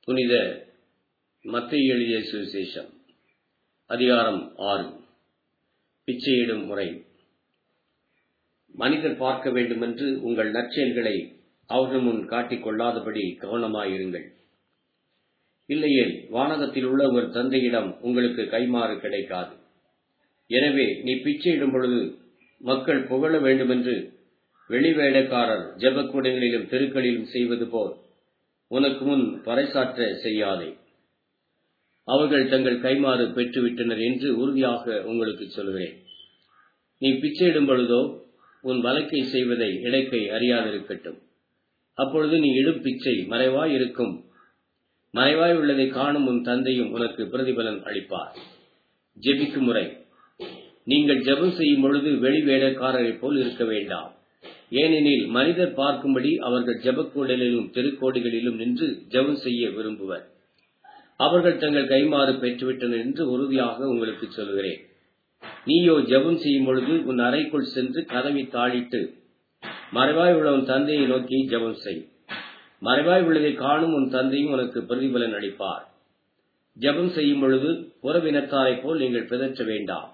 புனித மத்திய எழுதிய சுவிசேஷம் அதிகாரம் ஆறு பிச்சையிடும் முறை மனிதர் பார்க்க வேண்டுமென்று உங்கள் நற்செயல்களை அவர்கள் முன் காட்டிக் கொள்ளாதபடி கவனமாயிருங்கள் இல்லையேல் வானகத்தில் உள்ள உங்கள் தந்தையிடம் உங்களுக்கு கைமாறு கிடைக்காது எனவே நீ பிச்சையிடும் பொழுது மக்கள் புகழ வேண்டுமென்று வெளிவேடக்காரர் ஜெபக்கூடங்களிலும் தெருக்களிலும் செய்வது போல் உனக்கு முன் பறைசாற்ற செய்யாதே அவர்கள் தங்கள் கைமாறு பெற்றுவிட்டனர் என்று உறுதியாக உங்களுக்கு சொல்கிறேன் நீ பிச்சையிடும் பொழுதோ உன் வழக்கை செய்வதை இடைக்கை அறியாதிருக்கட்டும் அப்பொழுது நீ இடும் பிச்சை மறைவாய் இருக்கும் மறைவாய் உள்ளதை காணும் உன் தந்தையும் உனக்கு பிரதிபலன் அளிப்பார் ஜெபிக்கும் முறை நீங்கள் ஜெபம் செய்யும் பொழுது வெளி வேடக்காரரைப் போல் இருக்க வேண்டாம் ஏனெனில் மனிதர் பார்க்கும்படி அவர்கள் ஜெபக்கூடலிலும் தெருக்கோடிகளிலும் நின்று ஜெபம் செய்ய விரும்புவர் அவர்கள் தங்கள் கைமாறு பெற்றுவிட்டனர் என்று உறுதியாக உங்களுக்கு சொல்கிறேன் நீயோ ஜெபம் செய்யும் பொழுது உன் அறைக்குள் சென்று கதவை தாளிட்டு மறைவாய் உள்ள உன் தந்தையை நோக்கி ஜெபம் செய் மறைவாய் உள்ளதை காணும் உன் தந்தையும் உனக்கு பிரதிபலன் அளிப்பார் ஜெபம் செய்யும் பொழுது உறவினத்தாரைப் போல் நீங்கள் பிதற்ற வேண்டாம்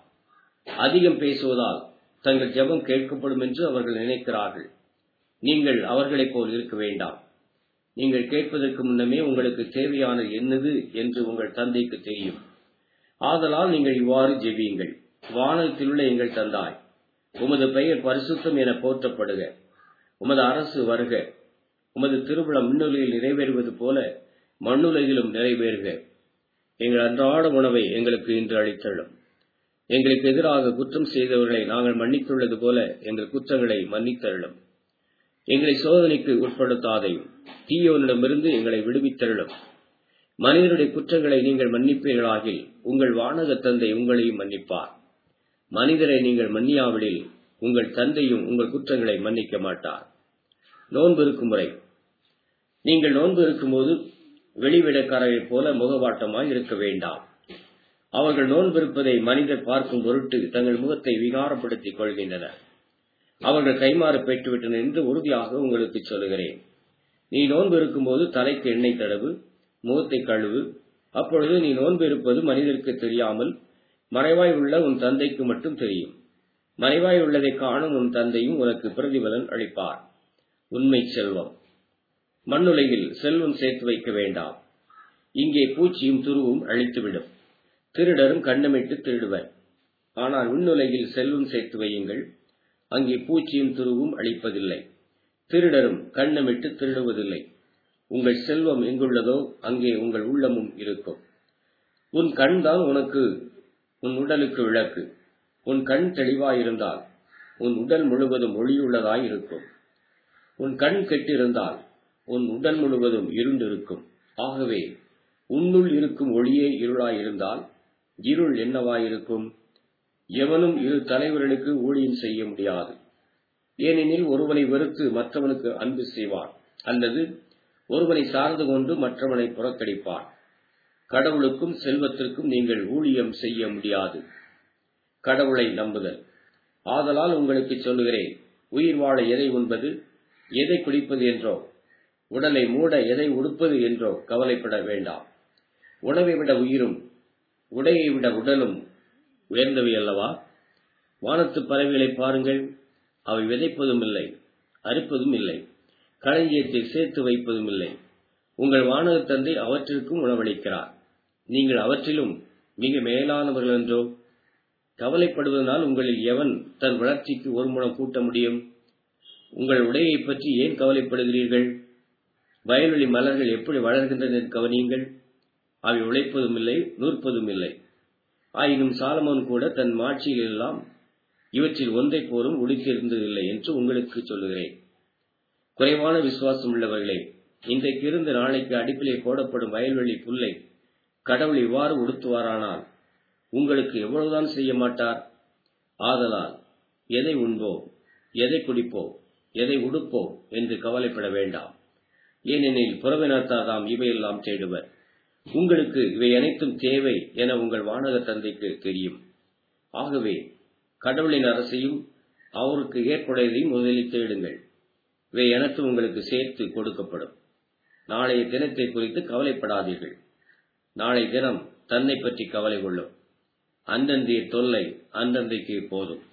அதிகம் பேசுவதால் தங்கள் ஜெபம் கேட்கப்படும் என்று அவர்கள் நினைக்கிறார்கள் நீங்கள் அவர்களைப் போல் இருக்க வேண்டாம் நீங்கள் கேட்பதற்கு முன்னமே உங்களுக்கு தேவையானது என்னது என்று உங்கள் தந்தைக்கு தெரியும் ஆதலால் நீங்கள் இவ்வாறு ஜெபியுங்கள் வானத்திலுள்ள எங்கள் தந்தாய் உமது பெயர் பரிசுத்தம் என போற்றப்படுக உமது அரசு வருக உமது திருவிழா மின்னுலையில் நிறைவேறுவது போல மண்ணுலகிலும் நிறைவேறுக எங்கள் அன்றாட உணவை எங்களுக்கு இன்று அளித்தள்ளும் எங்களுக்கு எதிராக குற்றம் செய்தவர்களை நாங்கள் மன்னித்துள்ளது போல எங்கள் குற்றங்களை மன்னித்தள்ளும் எங்களை சோதனைக்கு உட்படுத்தாதையும் தீயவனிடமிருந்து எங்களை விடுவித்தள்ளும் மனிதனுடைய குற்றங்களை நீங்கள் மன்னிப்பீர்களாகில் உங்கள் வானக தந்தை உங்களையும் மன்னிப்பார் மனிதரை நீங்கள் மன்னியாவிடில் உங்கள் தந்தையும் உங்கள் குற்றங்களை மன்னிக்க மாட்டார் நோன்பு இருக்கும் முறை நீங்கள் நோன்பு இருக்கும்போது வெளிவிடக்காரரைப் போல முகவாட்டமாய் இருக்க வேண்டாம் அவர்கள் நோன்பிருப்பதை மனிதர் பார்க்கும் பொருட்டு தங்கள் முகத்தை விகாரப்படுத்திக் கொள்கின்றனர் அவர்கள் கைமாறு பெற்றுவிட்டனர் என்று உறுதியாக உங்களுக்கு சொல்லுகிறேன் நீ நோன்பு இருக்கும்போது தலைக்கு எண்ணெய் தடவு முகத்தை கழுவு அப்பொழுது நீ நோன்பு இருப்பது மனிதருக்கு தெரியாமல் மறைவாய் உள்ள உன் தந்தைக்கு மட்டும் தெரியும் மறைவாய் உள்ளதை காணும் உன் தந்தையும் உனக்கு பிரதிபலன் அளிப்பார் உண்மை செல்வம் மண்ணுலகில் செல்வம் சேர்த்து வைக்க வேண்டாம் இங்கே பூச்சியும் துருவும் அழித்துவிடும் திருடரும் கண்ணமிட்டு திருடுவர் ஆனால் விண்ணுலகில் செல்வம் சேர்த்து வையுங்கள் அங்கே பூச்சியும் துருவும் அழிப்பதில்லை திருடரும் கண்ணமிட்டு திருடுவதில்லை உங்கள் செல்வம் எங்குள்ளதோ அங்கே உங்கள் உள்ளமும் இருக்கும் உன் கண் தான் உனக்கு உன் உடலுக்கு விளக்கு உன் கண் தெளிவாயிருந்தால் உன் உடல் முழுவதும் ஒளியுள்ளதாய் இருக்கும் உன் கண் கெட்டிருந்தால் உன் உடல் முழுவதும் இருண்டிருக்கும் ஆகவே உன்னுள் இருக்கும் ஒளியே இருளாயிருந்தால் இருள் என்னவாயிருக்கும் எவனும் இரு தலைவர்களுக்கு ஊழியம் செய்ய முடியாது ஏனெனில் ஒருவனை வெறுத்து மற்றவனுக்கு அன்பு செய்வான் அல்லது ஒருவனை சார்ந்து கொண்டு மற்றவனை புறக்கணிப்பான் கடவுளுக்கும் செல்வத்திற்கும் நீங்கள் ஊழியம் செய்ய முடியாது கடவுளை நம்புதல் ஆதலால் உங்களுக்கு சொல்லுகிறேன் உயிர் வாழ எதை உண்பது எதை குடிப்பது என்றோ உடலை மூட எதை உடுப்பது என்றோ கவலைப்பட வேண்டாம் உணவை விட உயிரும் உடையை விட உடலும் உயர்ந்தவை அல்லவா வானத்து பறவைகளை பாருங்கள் அவை விதைப்பதும் இல்லை அறுப்பதும் இல்லை களஞ்சியத்தில் சேர்த்து வைப்பதும் இல்லை உங்கள் வானக தந்தை அவற்றிற்கும் உணவளிக்கிறார் நீங்கள் அவற்றிலும் மிக மேலானவர்கள் என்றோ கவலைப்படுவதனால் உங்களில் எவன் தன் வளர்ச்சிக்கு ஒரு முடம் கூட்ட முடியும் உங்கள் உடையை பற்றி ஏன் கவலைப்படுகிறீர்கள் வயல்வெளி மலர்கள் எப்படி வளர்கின்றன கவனியுங்கள் அவை உழைப்பதும் இல்லை நூற்பதும் இல்லை ஆயினும் சாலமோன் கூட தன் மாட்சியில் எல்லாம் இவற்றில் ஒன்றை போரும் உடுத்தியிருந்ததில்லை என்று உங்களுக்கு சொல்லுகிறேன் குறைவான விசுவாசம் உள்ளவர்களே இன்றைக்கு இருந்து நாளைக்கு அடுப்பிலே போடப்படும் வயல்வெளி புல்லை கடவுள் இவ்வாறு உடுத்துவாரானால் உங்களுக்கு எவ்வளவுதான் செய்ய மாட்டார் ஆதலால் எதை உண்போம் எதை குடிப்போம் எதை உடுப்போம் என்று கவலைப்பட வேண்டாம் ஏனெனில் புறவினத்தார் தாம் இவையெல்லாம் தேடுவர் உங்களுக்கு இவை அனைத்தும் தேவை என உங்கள் வானக தந்தைக்கு தெரியும் ஆகவே கடவுளின் அரசையும் அவருக்கு ஏற்புடையதையும் முதலில் தேடுங்கள் இவை அனைத்தும் உங்களுக்கு சேர்த்து கொடுக்கப்படும் நாளைய தினத்தை குறித்து கவலைப்படாதீர்கள் நாளை தினம் தன்னை பற்றி கவலை கொள்ளும் அன்றன்றைய தொல்லை அன்றன்றைக்கு போதும்